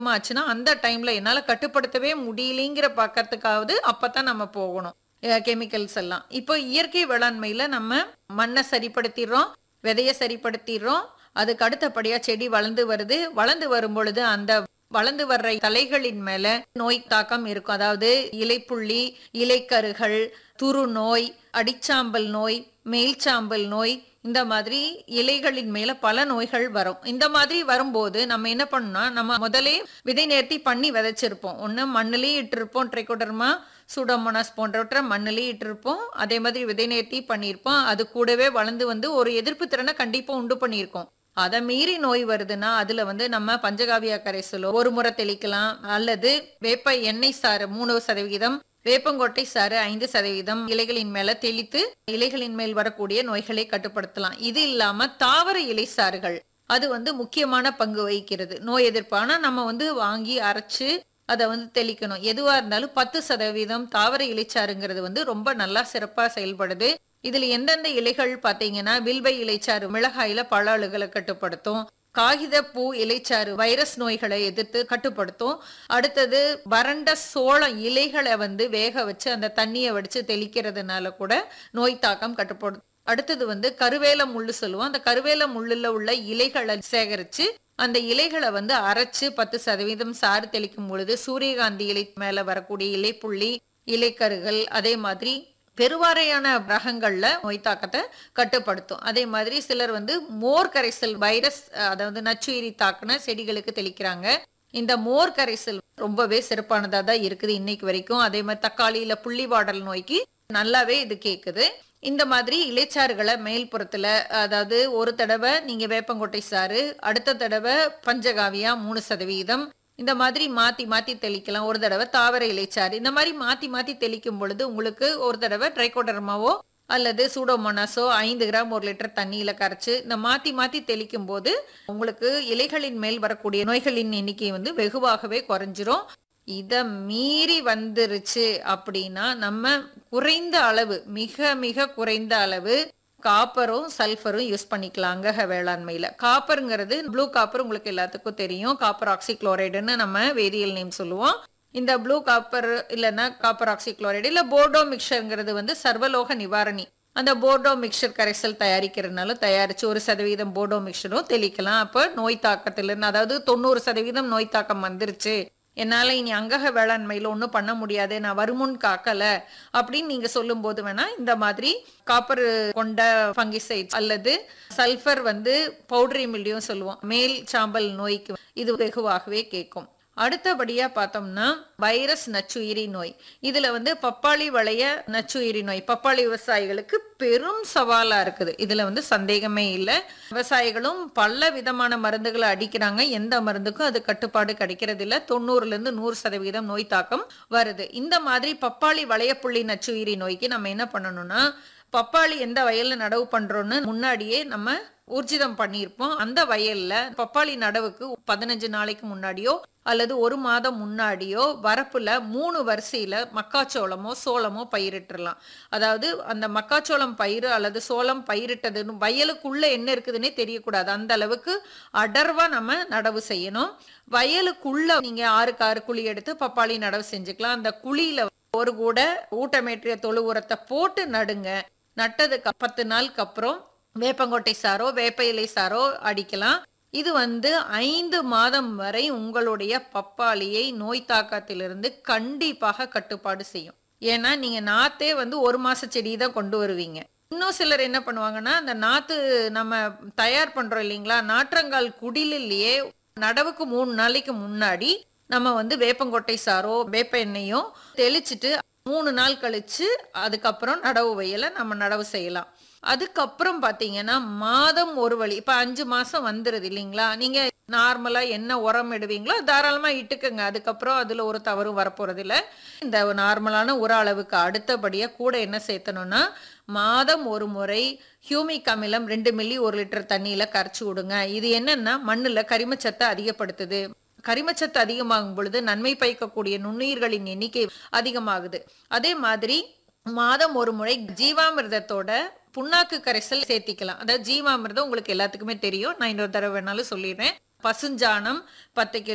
ஆச்சுன்னா அந்த டைம்ல என்னால கட்டுப்படுத்தவே முடியலைங்கிற பக்கத்துக்காவது அப்பதான் நம்ம போகணும் கெமிக்கல்ஸ் எல்லாம் இப்போ இயற்கை வேளாண்மையில நம்ம மண்ணை சரிப்படுத்திடுறோம் விதைய சரிப்படுத்திடுறோம் அதுக்கு அடுத்தபடியா செடி வளர்ந்து வருது வளர்ந்து வரும் பொழுது அந்த வளர்ந்து வர்ற தலைகளின் மேல நோய் தாக்கம் இருக்கும் அதாவது இலைப்புள்ளி இலைக்கருகள் துரு நோய் அடிச்சாம்பல் நோய் மேல்சாம்பல் நோய் இந்த மாதிரி இலைகளின் மேல பல நோய்கள் வரும் இந்த மாதிரி வரும்போது நம்ம என்ன பண்ணோம்னா நம்ம முதலே விதை நேர்த்தி பண்ணி விதைச்சிருப்போம் ஒண்ணு மண்ணிலேயே இட்டிருப்போம் ட்ரைகோடர்மா சூடோமோனாஸ் போன்றவற்றை மண்ணிலேயே இட்டிருப்போம் அதே மாதிரி விதை நேர்த்தி பண்ணியிருப்போம் அது கூடவே வளர்ந்து வந்து ஒரு எதிர்ப்பு திறனை கண்டிப்பா உண்டு பண்ணியிருக்கோம் அதை மீறி நோய் வருதுன்னா அதுல வந்து நம்ம பஞ்சகாவியா கரைசலோ ஒரு முறை தெளிக்கலாம் அல்லது வேப்ப எண்ணெய் சாறு மூணு சதவிகிதம் வேப்பங்கொட்டை சாறு ஐந்து சதவீதம் இலைகளின் மேல தெளித்து இலைகளின் மேல் வரக்கூடிய நோய்களை கட்டுப்படுத்தலாம் இது இல்லாம தாவர இலை சாறுகள் அது வந்து முக்கியமான பங்கு வகிக்கிறது நோய் எதிர்ப்பு ஆனா நம்ம வந்து வாங்கி அரைச்சு அதை வந்து தெளிக்கணும் எதுவா இருந்தாலும் பத்து சதவீதம் தாவர இலைச்சாறுங்கிறது வந்து ரொம்ப நல்லா சிறப்பா செயல்படுது இதுல எந்தெந்த இலைகள் பாத்தீங்கன்னா வில்வை இலைச்சாறு மிளகாயில பல அழுகலை கட்டுப்படுத்தும் காகித பூ இலைச்சாறு வைரஸ் நோய்களை எதிர்த்து கட்டுப்படுத்தும் அடுத்தது வறண்ட சோளம் இலைகளை வந்து வேக வச்சு அந்த தண்ணியை வடிச்சு தெளிக்கிறதுனால கூட நோய் தாக்கம் கட்டுப்படுத்தும் அடுத்தது வந்து கருவேல முள்ளு சொல்லுவோம் அந்த கருவேல முள்ளுல உள்ள இலைகளை சேகரிச்சு அந்த இலைகளை வந்து அரைச்சு பத்து சதவீதம் சாறு தெளிக்கும் பொழுது சூரியகாந்தி இலை மேல வரக்கூடிய இலைப்புள்ளி இலைக்கருகள் அதே மாதிரி பெருவாரையான ரகங்கள்ல நோய் தாக்கத்தை கட்டுப்படுத்தும் அதே மாதிரி சிலர் வந்து மோர் கரைசல் வைரஸ் அதாவது நச்சுயிரி தாக்குன செடிகளுக்கு தெளிக்கிறாங்க இந்த மோர் கரைசல் ரொம்பவே சிறப்பானதா தான் இருக்குது இன்னைக்கு வரைக்கும் அதே மாதிரி தக்காளியில புள்ளிவாடல் நோய்க்கு நல்லாவே இது கேக்குது இந்த மாதிரி இலைச்சாறுகளை மேல்புறத்துல அதாவது ஒரு தடவை நீங்க வேப்பங்கொட்டை சாறு அடுத்த தடவை பஞ்சகாவியா மூணு சதவீதம் இந்த மாதிரி மாத்தி மாத்தி தெளிக்கலாம் ஒரு தடவை தாவர இலைச்சாறு இந்த மாதிரி மாத்தி மாத்தி தெளிக்கும் பொழுது உங்களுக்கு ஒரு தடவை ட்ரைகோடர்மாவோ அல்லது சூடோமோனாஸோ ஐந்து கிராம் ஒரு லிட்டர் தண்ணியில கரைச்சு இந்த மாத்தி மாத்தி தெளிக்கும் போது உங்களுக்கு இலைகளின் மேல் வரக்கூடிய நோய்களின் எண்ணிக்கை வந்து வெகுவாகவே குறைஞ்சிரும் இத மீறி வந்துருச்சு அப்படின்னா நம்ம குறைந்த அளவு மிக மிக குறைந்த அளவு காப்பரும் சல்ஃபரும் யூஸ் பண்ணிக்கலாம் அங்கக வேளாண்மையில காப்பருங்கிறது ப்ளூ காப்பர் உங்களுக்கு எல்லாத்துக்கும் தெரியும் காப்பர் ஆக்சிக்ளோரைடுன்னு நம்ம வேதியியல் நேம் சொல்லுவோம் இந்த ப்ளூ காப்பர் இல்லைன்னா காப்பர் ஆக்சிக்ளோரைடு இல்ல போர்டோ மிக்சர்ங்கிறது வந்து சர்வலோக நிவாரணி அந்த போர்டோ மிக்சர் கரைசல் தயாரிக்கிறதுனால தயாரிச்சு ஒரு சதவீதம் போர்டோ மிக்சரும் தெளிக்கலாம் அப்போ நோய் தாக்கத்திலிருந்து அதாவது தொண்ணூறு சதவீதம் நோய் தாக்கம் வந்துருச்சு என்னால இனி அங்கக வேளாண்மையில ஒன்றும் பண்ண முடியாது நான் வருமுன் காக்கல அப்படின்னு நீங்க சொல்லும் போது வேணா இந்த மாதிரி காப்பர் கொண்ட ஃபங்கிசைட்ஸ் அல்லது சல்ஃபர் வந்து பவுடரி மில்லியும் சொல்லுவோம் மேல் சாம்பல் நோய்க்கு இது வெகுவாகவே கேட்கும் அடுத்தபடியா பார்த்தோம்னா வைரஸ் நச்சுயிரி நோய் இதுல வந்து பப்பாளி வளைய நச்சுயிரி நோய் பப்பாளி விவசாயிகளுக்கு பெரும் சவாலா இருக்குது இதுல வந்து சந்தேகமே இல்லை விவசாயிகளும் பல விதமான மருந்துகளை அடிக்கிறாங்க எந்த மருந்துக்கும் அது கட்டுப்பாடு கிடைக்கிறது இல்ல தொண்ணூறுல இருந்து நூறு சதவீதம் நோய் தாக்கம் வருது இந்த மாதிரி பப்பாளி வளையப்புள்ளி நச்சுயிரி நோய்க்கு நம்ம என்ன பண்ணணும்னா பப்பாளி எந்த வயல்ல நடவு பண்றோம்னு முன்னாடியே நம்ம ஊர்ஜிதம் பண்ணியிருப்போம் அந்த வயல்ல பப்பாளி நடவுக்கு பதினஞ்சு நாளைக்கு முன்னாடியோ அல்லது ஒரு மாதம் முன்னாடியோ வரப்புல மூணு வரிசையில மக்காச்சோளமோ சோளமோ பயிரிட்டுறலாம் அதாவது அந்த மக்காச்சோளம் பயிர் அல்லது சோளம் பயிரிட்டதுன்னு வயலுக்குள்ள என்ன இருக்குதுன்னே தெரியக்கூடாது அந்த அளவுக்கு அடர்வா நம்ம நடவு செய்யணும் வயலுக்குள்ள நீங்க ஆறுக்கு ஆறு குழி எடுத்து பப்பாளி நடவு செஞ்சுக்கலாம் அந்த குழியில ஒரு கூட ஊட்டமேற்றிய தொழு உரத்தை போட்டு நடுங்க நட்டதுக்கு பத்து நாளுக்கு அப்புறம் வேப்பங்கொட்டை சாரோ வேப்ப இலை சாரோ அடிக்கலாம் இது வந்து ஐந்து மாதம் வரை உங்களுடைய பப்பாளியை நோய் தாக்கத்திலிருந்து கண்டிப்பாக கட்டுப்பாடு செய்யும் ஏன்னா நீங்க நாத்தே வந்து ஒரு மாச செடி தான் கொண்டு வருவீங்க இன்னும் சிலர் என்ன பண்ணுவாங்கன்னா அந்த நாத்து நம்ம தயார் பண்றோம் இல்லைங்களா நாற்றங்கால் குடிலிலேயே நடவுக்கு மூணு நாளைக்கு முன்னாடி நம்ம வந்து வேப்பங்கொட்டை சாரோ வேப்ப எண்ணெயும் தெளிச்சிட்டு மூணு நாள் கழிச்சு அதுக்கப்புறம் நடவு வயலை நம்ம நடவு செய்யலாம் அதுக்கப்புறம் பாத்தீங்கன்னா மாதம் ஒரு வழி இப்ப அஞ்சு மாசம் வந்துருது இல்லைங்களா நீங்க நார்மலா என்ன உரம் இடுவீங்களோ தாராளமா இட்டுக்குங்க அதுக்கப்புறம் அதுல ஒரு தவறும் வரப்போறது இல்ல இந்த நார்மலான உர அளவுக்கு அடுத்தபடியா கூட என்ன சேர்த்தணும்னா மாதம் ஒரு முறை ஹியூமிக் அமிலம் ரெண்டு மில்லி ஒரு லிட்டர் தண்ணியில கரைச்சு விடுங்க இது என்னன்னா மண்ணுல கரிமச்சத்தை அதிகப்படுத்துது கரிமச்சத்து அதிகமாகும் பொழுது நன்மை பயக்கக்கூடிய நுண்ணுயிர்களின் எண்ணிக்கை அதிகமாகுது அதே மாதிரி மாதம் ஒரு முறை ஜீவாமிர்தத்தோட புண்ணாக்கு கரைசல் சேர்த்திக்கலாம் அதாவது ஜீவாமிர்தம் உங்களுக்கு எல்லாத்துக்குமே தெரியும் நான் இன்னொரு தடவை வேணாலும் சொல்லிடுறேன் பசுஞ்சாணம் பத்து கிலோ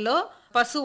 பசு